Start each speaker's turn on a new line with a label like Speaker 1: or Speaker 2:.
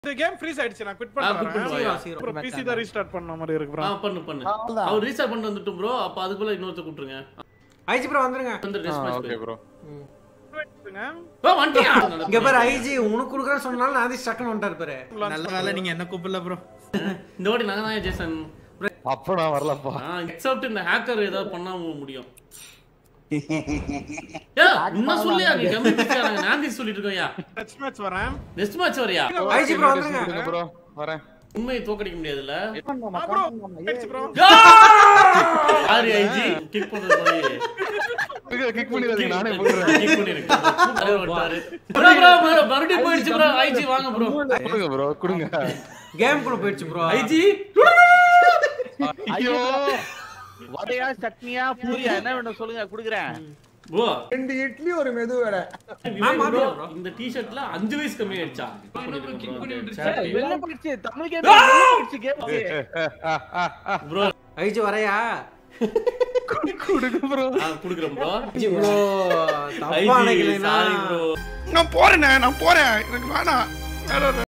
Speaker 1: இந்த game freeze ஆயிடுச்சு நான் குவிட்
Speaker 2: ஆ, quit
Speaker 1: பண்றேன்
Speaker 2: பண்ணுவா.
Speaker 3: zero.
Speaker 1: அப்புறம் பிசி தான் ரீஸ்டார்ட் பண்ண மாதிரி இருக்கு
Speaker 2: ஆ
Speaker 1: bro
Speaker 2: பண்ணு பண்ணு
Speaker 4: அவ்வளவுதான்.
Speaker 2: அவர் ரீசார்ட் பண்ணிட்டு வந்துட்டும் ப்ரோ அப்ப அதுக்குள்ள இன்னொருத்த கூப்பிட்டுருங்க
Speaker 3: ஐஜி ப்ரோ வந்துருங்க
Speaker 2: வந்து ரெஸ்ட்
Speaker 5: ஓகே
Speaker 2: மேட்ச்
Speaker 5: ப்ரோ
Speaker 2: ஓ வந்துட்டியா
Speaker 3: இங்க பாரு ஐஜி உனக்கு குடுக்குறேன்னு சொன்னாலும் நான் அது ஸ்டக்குன்னு வந்துட்டாரு பாரு
Speaker 6: நல்ல வேலை நீங்க என்ன கூப்பிடல ப்ரோ
Speaker 2: இந்த வாட்டி நாங்க தான் ஜேசன்
Speaker 5: அப்ப நான் வரலப்பா
Speaker 2: ஆ எக்ஸப்ட் இந்த ஹேக்கர் ஏதாவது பண்ணா முடியும் ஏ இன்னும் சொல்லியா நீ கம்மி பிடிச்சாங்க நான் தான் சொல்லிட்டு இருக்கோம்யா
Speaker 1: டச் மேட்ச் வரேன்
Speaker 2: நெக்ஸ்ட் மேட்ச் வரியா
Speaker 3: ஐஜி ப்ரோ வந்துருங்க
Speaker 5: கொடுங்க ப்ரோ வரேன்
Speaker 2: உண்மையை தோக்கடிக்க முடியாதுல்ல
Speaker 1: ஆ ப்ரோ ஆயிடுச்சு ப்ரோ
Speaker 2: யாரு ஐஜி கிக் பண்றது மாதிரி
Speaker 5: கிக் பண்ணிடுறீங்க நானே போடுறேன்
Speaker 2: கிக் பண்ணிருக்கேன் அரே வந்துட்டாரு ப்ரோ ப்ரோ ப்ரோ மறுபடியும் போயிடுச்சு ப்ரோ ஐஜி வாங்க ப்ரோ
Speaker 5: கொடுங்க ப்ரோ கொடுங்க
Speaker 3: கேம் குள்ள போயிடுச்சு ப்ரோ
Speaker 2: ஐஜி
Speaker 5: ஐயோ
Speaker 4: வடையா சட்னியா பூரியா என்ன வேணும் சொல்லுங்க குடுக்குறேன்
Speaker 2: ப்ரோ
Speaker 7: ரெண்டு இட்லி ஒரு மெது வடை
Speaker 2: விவேக் bro, இந்த டி-ஷர்ட்ல அஞ்சு வயசு கம்மி ஆயிடுச்சா
Speaker 4: வெளில போயிடுச்சு தமிழ் கேம் வெளில போயிடுச்சு கேம்
Speaker 2: ப்ரோ
Speaker 3: ஐஜி வரையா
Speaker 5: கொடுங்க ப்ரோ
Speaker 2: குடுக்குறேன் ப்ரோ
Speaker 3: ஐஜி ப்ரோ தப்பா
Speaker 2: ஐஜி
Speaker 3: நினைக்கலைன்னா
Speaker 2: சாரி ப்ரோ
Speaker 1: நான் போறேனே நான் போறேன் எனக்கு வேணாம்